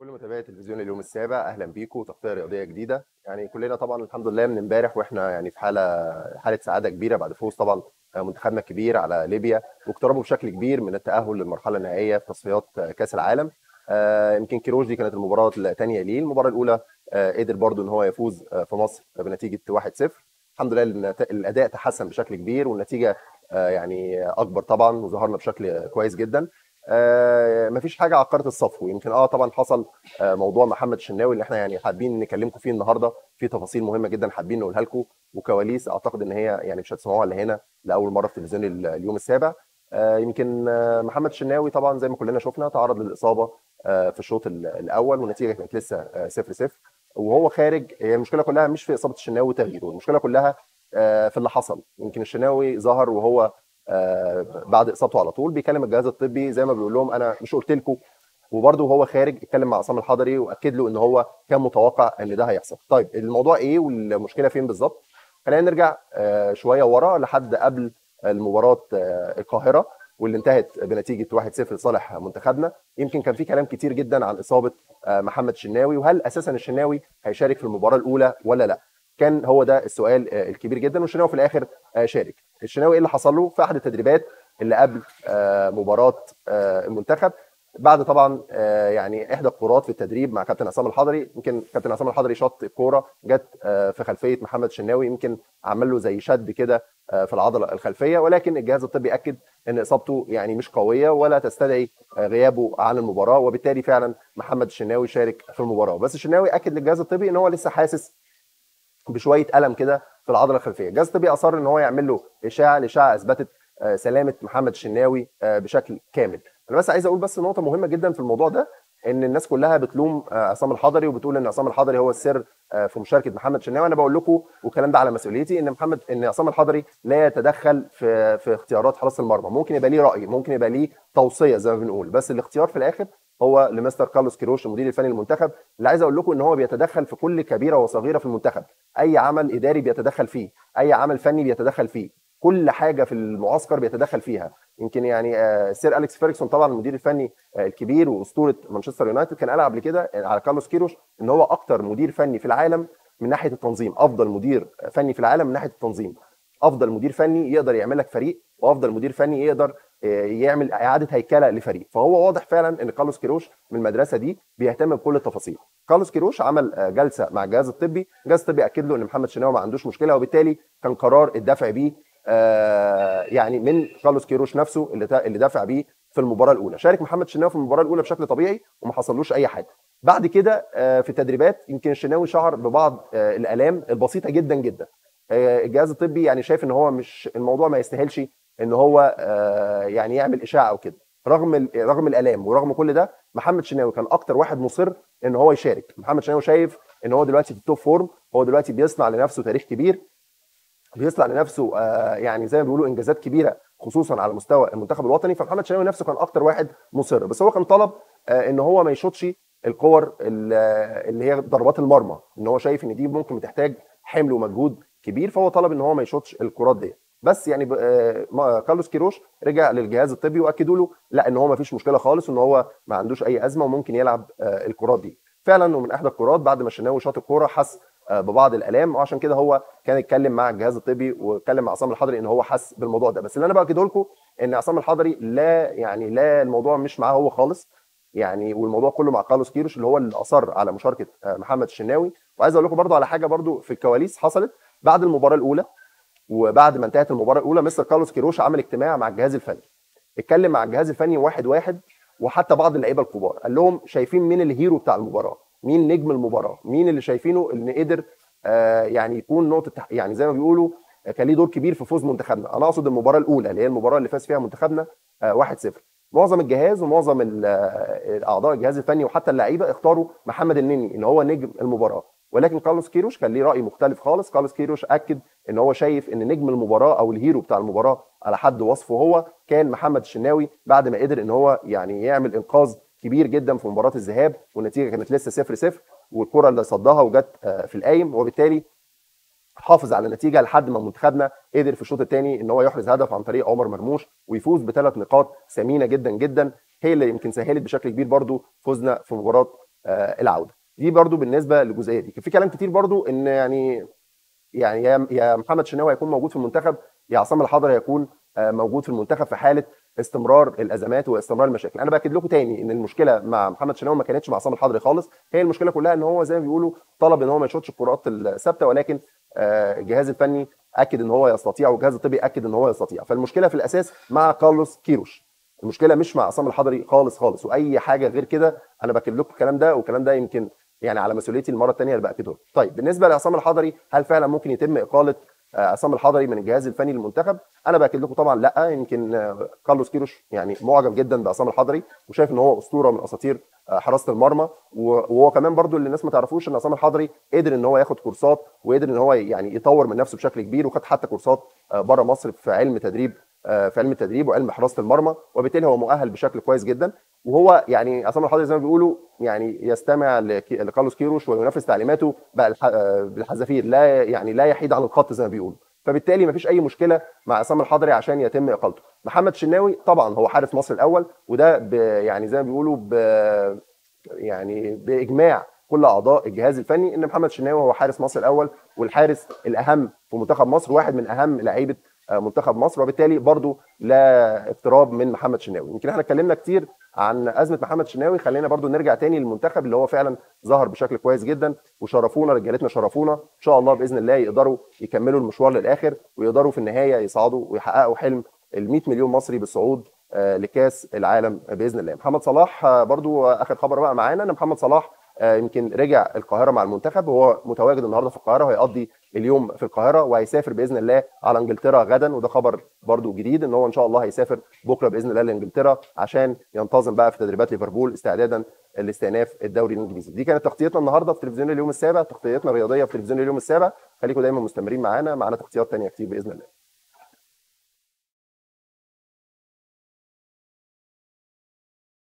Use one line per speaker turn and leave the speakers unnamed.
كل متابعي تلفزيون اليوم السابع اهلا بيكم تغطيه رياضيه جديده يعني كلنا طبعا الحمد لله من امبارح واحنا يعني في حاله حاله سعاده كبيره بعد فوز طبعا منتخبنا الكبير على ليبيا واقتربوا بشكل كبير من التاهل للمرحله النهائيه في تصفيات كاس العالم آه، يمكن كيروش دي كانت المباراه الثانيه ليه المباراه الاولى آه، قدر برضو ان هو يفوز آه، في مصر بنتيجه 1-0 الحمد لله النت- الاداء تحسن بشكل كبير والنتيجه آه، يعني اكبر طبعا وظهرنا بشكل كويس جدا آه، مفيش حاجه عقرت الصفو يمكن اه طبعا حصل آه، موضوع محمد الشناوي اللي احنا يعني حابين نكلمكم فيه النهارده في تفاصيل مهمه جدا حابين نقولها لكم وكواليس اعتقد ان هي يعني مش هتسمعوها الا هنا لاول مره في تلفزيون ال- اليوم السابع آه، يمكن آه، محمد الشناوي طبعا زي ما كلنا شفنا تعرض للاصابه آه، في الشوط ال- الاول والنتيجه كانت لسه 0 0 وهو خارج هي المشكله كلها مش في اصابه الشناوي وتغييره المشكله كلها آه، في اللي حصل يمكن الشناوي ظهر وهو آه، بعد اصابته على طول بيكلم الجهاز الطبي زي ما بيقول لهم انا مش قلت لكم وبرده وهو خارج اتكلم مع عصام الحضري واكد له ان هو كان متوقع ان ده هيحصل طيب الموضوع ايه والمشكله فين بالظبط خلينا نرجع آه، شويه ورا لحد قبل المباراه آه، القاهره واللي انتهت بنتيجه 1-0 لصالح منتخبنا يمكن كان في كلام كتير جدا عن اصابه آه، محمد الشناوي وهل اساسا الشناوي هيشارك في المباراه الاولى ولا لا كان هو ده السؤال آه، الكبير جدا والشناوي في الاخر آه، شارك الشناوي ايه اللي حصل له في احد التدريبات اللي قبل آه، مباراه آه، المنتخب بعد طبعا آه، يعني احدى الكرات في التدريب مع كابتن عصام الحضري يمكن كابتن عصام الحضري شاط الكوره جت آه، في خلفيه محمد الشناوي يمكن عمل له زي شد كده آه، في العضله الخلفيه ولكن الجهاز الطبي اكد ان اصابته يعني مش قويه ولا تستدعي آه، غيابه عن المباراه وبالتالي فعلا محمد الشناوي شارك في المباراه بس الشناوي اكد للجهاز الطبي ان هو لسه حاسس بشويه الم كده في العضله الخلفيه الجهاز الطبي اصر ان هو يعمل له اشاعه الاشاعه اثبتت آه، سلامه محمد الشناوي آه، بشكل كامل انا بس عايز اقول بس نقطه مهمه جدا في الموضوع ده ان الناس كلها بتلوم آه، عصام الحضري وبتقول ان عصام الحضري هو السر آه، في مشاركه محمد الشناوي انا بقول لكم والكلام ده على مسؤوليتي ان محمد ان عصام الحضري لا يتدخل في في اختيارات حراسه المرمى ممكن يبقى ليه راي ممكن يبقى ليه توصيه زي ما بنقول بس الاختيار في الاخر هو لمستر كارلوس كيروش المدير الفني للمنتخب اللي عايز اقول لكم ان هو بيتدخل في كل كبيره وصغيره في المنتخب اي عمل اداري بيتدخل فيه اي عمل فني بيتدخل فيه كل حاجه في المعسكر بيتدخل فيها يمكن يعني آه، سير اليكس فيرجسون طبعا المدير الفني آه، الكبير واسطوره مانشستر يونايتد كان قال قبل كده على كارلوس كيروش ان هو اكتر مدير فني في العالم من ناحيه التنظيم افضل مدير فني في العالم من ناحيه التنظيم افضل مدير فني يقدر يعمل لك فريق وافضل مدير فني يقدر آه، يعمل اعاده هيكله لفريق فهو واضح فعلا ان كارلوس كيروش من المدرسه دي بيهتم بكل التفاصيل كارلوس كيروش عمل آه، جلسه مع الجهاز الطبي الجهاز الطبي اكد له ان محمد شناوي ما عندوش مشكله وبالتالي كان قرار الدفع بيه آه، يعني من كارلوس كيروش نفسه اللي تا- اللي دافع بيه في المباراه الاولى شارك محمد شناوي في المباراه الاولى بشكل طبيعي وما حصلوش اي حاجه بعد كده آه، في التدريبات يمكن الشناوي شعر ببعض آه، الالام البسيطه جدا جدا آه، الجهاز الطبي يعني شايف ان هو مش الموضوع ما يستاهلش ان هو آه، يعني يعمل اشاعه او كده رغم ال- رغم الالام ورغم كل ده محمد شناوي كان اكتر واحد مصر ان هو يشارك محمد شناوي شايف ان هو دلوقتي في التوب فورم هو دلوقتي بيصنع لنفسه تاريخ كبير بيصنع لنفسه آه، يعني زي ما بيقولوا انجازات كبيره خصوصا على مستوى المنتخب الوطني فمحمد شناوي نفسه كان اكتر واحد مصر بس هو كان طلب آه، ان هو ما يشوطش الكور ال- آه، اللي هي ضربات المرمى ان هو شايف ان دي ممكن بتحتاج حمل ومجهود كبير فهو طلب ان هو ما يشوطش الكرات دي بس يعني ب- آه، ما- كارلوس كيروش رجع للجهاز الطبي واكدوا له لا ان هو ما فيش مشكله خالص وان هو ما عندوش اي ازمه وممكن يلعب آه، الكرات دي فعلا ومن احدى الكرات بعد ما الشناوي شاط الكوره حس آه، ببعض الالام وعشان كده هو كان اتكلم مع الجهاز الطبي واتكلم مع عصام الحضري ان هو حس بالموضوع ده بس اللي انا باكده لكم ان عصام الحضري لا يعني لا الموضوع مش معاه هو خالص يعني والموضوع كله مع كارلوس كيروش اللي هو اللي اصر على مشاركه آه، محمد الشناوي وعايز اقول لكم برضو على حاجه برضو في الكواليس حصلت بعد المباراه الاولى وبعد ما انتهت المباراه الاولى مستر كارلوس كيروش عمل اجتماع مع الجهاز الفني اتكلم مع الجهاز الفني واحد واحد وحتى بعض اللعيبه الكبار قال لهم شايفين مين الهيرو بتاع المباراه مين نجم المباراه مين اللي شايفينه ان قدر آه يعني يكون نقطه تح- يعني زي ما بيقولوا آه، كان ليه دور كبير في فوز منتخبنا انا اقصد المباراه الاولى اللي هي المباراه اللي فاز فيها منتخبنا آه 1-0 معظم الجهاز ومعظم ال- آه، اعضاء الجهاز الفني وحتى اللعيبه اختاروا محمد النني ان هو نجم المباراه ولكن كارلوس كيروش كان ليه راي مختلف خالص كارلوس كيروش اكد ان هو شايف ان نجم المباراه او الهيرو بتاع المباراه على حد وصفه هو كان محمد الشناوي بعد ما قدر ان هو يعني يعمل انقاذ كبير جدا في مباراه الذهاب والنتيجه كانت لسه 0 0 والكره اللي صدها وجت آه، في القايم وبالتالي حافظ على النتيجه لحد ما منتخبنا قدر في الشوط الثاني ان هو يحرز هدف عن طريق عمر مرموش ويفوز بثلاث نقاط ثمينه جدا جدا هي اللي يمكن سهلت بشكل كبير برضو فوزنا في مباراه العوده دي برضو بالنسبه للجزئيه دي كان في كلام كتير برضو ان يعني يعني يا يا محمد شناوي هيكون موجود في المنتخب يا عصام الحضري هيكون موجود في المنتخب في حاله استمرار الازمات واستمرار المشاكل انا باكد لكم تاني ان المشكله مع محمد شناوي ما كانتش مع عصام الحضري خالص هي المشكله كلها ان هو زي ما بيقولوا طلب ان هو ما يشوطش الكرات الثابته ولكن الجهاز الفني اكد ان هو يستطيع والجهاز الطبي اكد ان هو يستطيع فالمشكله في الاساس مع كارلوس كيروش المشكله مش مع عصام الحضري خالص خالص واي حاجه غير كده انا باكد لكم الكلام ده والكلام ده يمكن يعني على مسؤوليتي المره الثانيه اللي باكده طيب بالنسبه لعصام الحضري هل فعلا ممكن يتم اقاله عصام الحضري من الجهاز الفني للمنتخب انا باكد لكم طبعا لا يمكن كارلوس كيروش يعني معجب جدا بعصام الحضري وشايف ان هو اسطوره من اساطير حراسه المرمى وهو كمان برضو اللي الناس ما تعرفوش ان عصام الحضري قدر ان هو ياخد كورسات وقدر ان هو يعني يطور من نفسه بشكل كبير وخد حتى كورسات بره مصر في علم تدريب في علم التدريب وعلم حراسه المرمى وبالتالي هو مؤهل بشكل كويس جدا وهو يعني عصام الحضري زي ما بيقولوا يعني يستمع لكارلوس كيروش وينفذ تعليماته بالحذافير لا يعني لا يحيد عن الخط زي ما بيقولوا فبالتالي مفيش اي مشكله مع عصام الحضري عشان يتم اقالته محمد شناوي طبعا هو حارس مصر الاول وده ب يعني زي ما بيقولوا ب يعني باجماع كل اعضاء الجهاز الفني ان محمد شناوي هو حارس مصر الاول والحارس الاهم في منتخب مصر واحد من اهم لعيبه منتخب مصر وبالتالي برضو لا اقتراب من محمد شناوي يمكن احنا اتكلمنا كتير عن ازمه محمد شناوي خلينا برضو نرجع تاني للمنتخب اللي هو فعلا ظهر بشكل كويس جدا وشرفونا رجالتنا شرفونا ان شاء الله باذن الله يقدروا يكملوا المشوار للاخر ويقدروا في النهايه يصعدوا ويحققوا حلم ال 100 مليون مصري بالصعود لكاس العالم باذن الله محمد صلاح برضو اخر خبر بقى معانا ان محمد صلاح يمكن رجع القاهره مع المنتخب وهو متواجد النهارده في القاهره وهيقضي اليوم في القاهره وهيسافر باذن الله على انجلترا غدا وده خبر برضو جديد ان هو ان شاء الله هيسافر بكره باذن الله لانجلترا عشان ينتظم بقى في تدريبات ليفربول استعدادا لاستئناف الدوري الانجليزي دي كانت تغطيتنا النهارده في تلفزيون اليوم السابع تغطيتنا الرياضيه في تلفزيون اليوم السابع خليكم دايما مستمرين معانا معانا تغطيات ثانيه كتير باذن الله